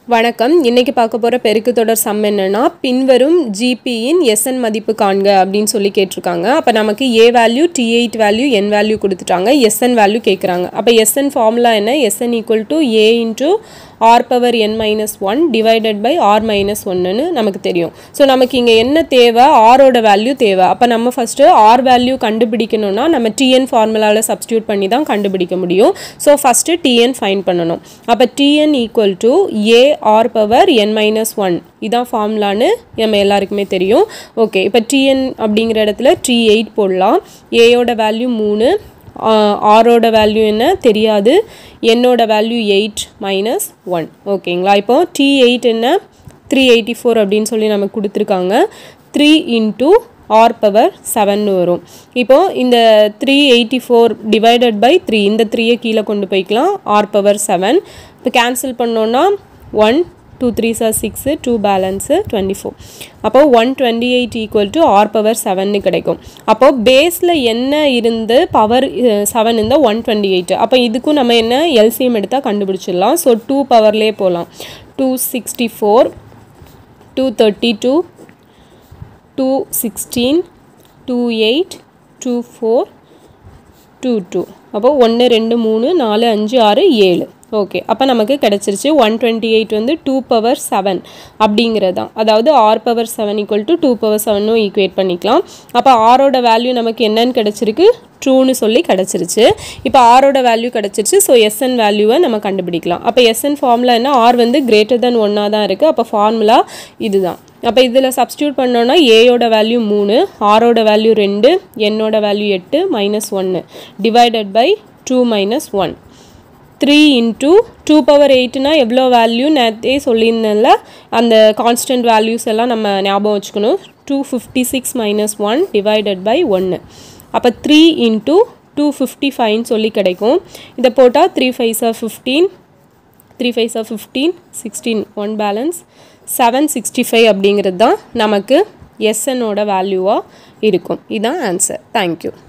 வணக்கம் இன்னைக்கு பார்க்க போகிற பெருக்கு தொடர் சம் என்னன்னா பின்வரும் ஜிபியின் எஸ்என் மதிப்பு காண்க அப்படின்னு சொல்லி கேட்டிருக்காங்க அப்போ நமக்கு A value T eight value N value கொடுத்துட்டாங்க எஸ்என் வேல்யூ கேட்குறாங்க அப்போ எஸ்என் ஃபார்முலா என்ன S N equal to A into R power N minus one divided பை ஆர் மைனஸ் ஒன்னுன்னு நமக்கு தெரியும் ஸோ நமக்கு இங்கே என்ன தேவை ஆரோட வேல்யூ தேவை அப்போ நம்ம ஃபஸ்ட்டு ஆர் வேல்யூ கண்டுபிடிக்கணும்னா நம்ம டிஎன் ஃபார்முலாவில் சப்ஸ்டியூட் பண்ணி தான் கண்டுபிடிக்க முடியும் ஸோ ஃபஸ்ட்டு டிஎன் ஃபைன் பண்ணணும் அப்போ T N equal to A R power N minus one இதான் ஃபார்முலான்னு நம்ம எல்லாருக்குமே தெரியும் ஓகே இப்போ டிஎன் அப்படிங்கிற இடத்துல டி எயிட் போடலாம் ஏயோட வேல்யூ மூணு ஆரோட வேல்யூ என்ன தெரியாது என்னோட வேல்யூ எயிட் மைனஸ் ஒன் ஓகேங்களா இப்போ டி எயிட் என்ன த்ரீ எயிட்டி ஃபோர் அப்படின்னு சொல்லி நமக்கு கொடுத்துருக்காங்க three into R power seven வரும் இப்போது இந்த three eighty four divided by three இந்த த்ரீயை கீழே கொண்டு போய்க்கலாம் ஆர் பவர் செவன் இப்போ கேன்சல் பண்ணோன்னா ஒன் டூ த்ரீ சார் six two balance twenty four அப்போ one twenty eight equal to R power செவன்னு கிடைக்கும் அப்போது பேஸில் என்ன இருந்து பவர் செவன் இருந்தால் ஒன் டுவெண்ட்டி எயிட் அப்போ இதுக்கும் நம்ம என்ன எல்சிஎம் எடுத்தால் கண்டுபிடிச்சிடலாம் ஸோ டூ பவர்லேயே போகலாம் two sixty four two thirty two two sixteen two eight two four two two அப்போ ஒன்று ரெண்டு மூணு நாலு அஞ்சு ஆறு ஏழு ஓகே அப்போ நமக்கு கிடச்சிருச்சு ஒன் டுவெண்ட்டி எயிட் வந்து டூ பவர் செவன் அப்படிங்கிறது தான் அதாவது R power seven equal to two power செவனும் ஈக்குவேட் பண்ணிக்கலாம் அப்போ ஆரோட வேல்யூ நமக்கு என்னன்னு கிடச்சிருக்கு ட்ரூன்னு சொல்லி கிடச்சிருச்சு இப்போ ஆரோட வேல்யூ கிடச்சிருச்சு ஸோ எஸ்என் வேல்யூவை நம்ம கண்டுபிடிக்கலாம் அப்போ எஸ்என் ஃபார்முலா என்ன ஆர் வந்து கிரேட்டர் தென் ஒன்னாக தான் இருக்குது அப்போ ஃபார்முலா இதுதான் அப்போ இதில் சப்ஸ்டியூட் பண்ணோன்னா ஏயோட வேல்யூ மூணு ஆரோட வேல்யூ ரெண்டு என்னோட வேல்யூ எட்டு மைனஸ் ஒன்று divided by two minus one three into two power எயிட்னா எவ்வளோ வேல்யூ நேற்றே சொல்லியிருந்தேன்ல அந்த கான்ஸ்டன்ட் வேல்யூஸ் எல்லாம் நம்ம ஞாபகம் வச்சுக்கணும் two fifty six minus one divided by ஒன்று அப்போ த்ரீ இன்ட்டு டூ ஃபிஃப்டி ஃபைவ்னு சொல்லி கிடைக்கும் இதை போட்டால் three five sir fifteen three five sir fifteen sixteen one balance seven sixty five அப்படிங்கிறது தான் நமக்கு எஸ்என்னோட வேல்யூவாக இருக்கும் இதுதான் ஆன்சர் தேங்க்யூ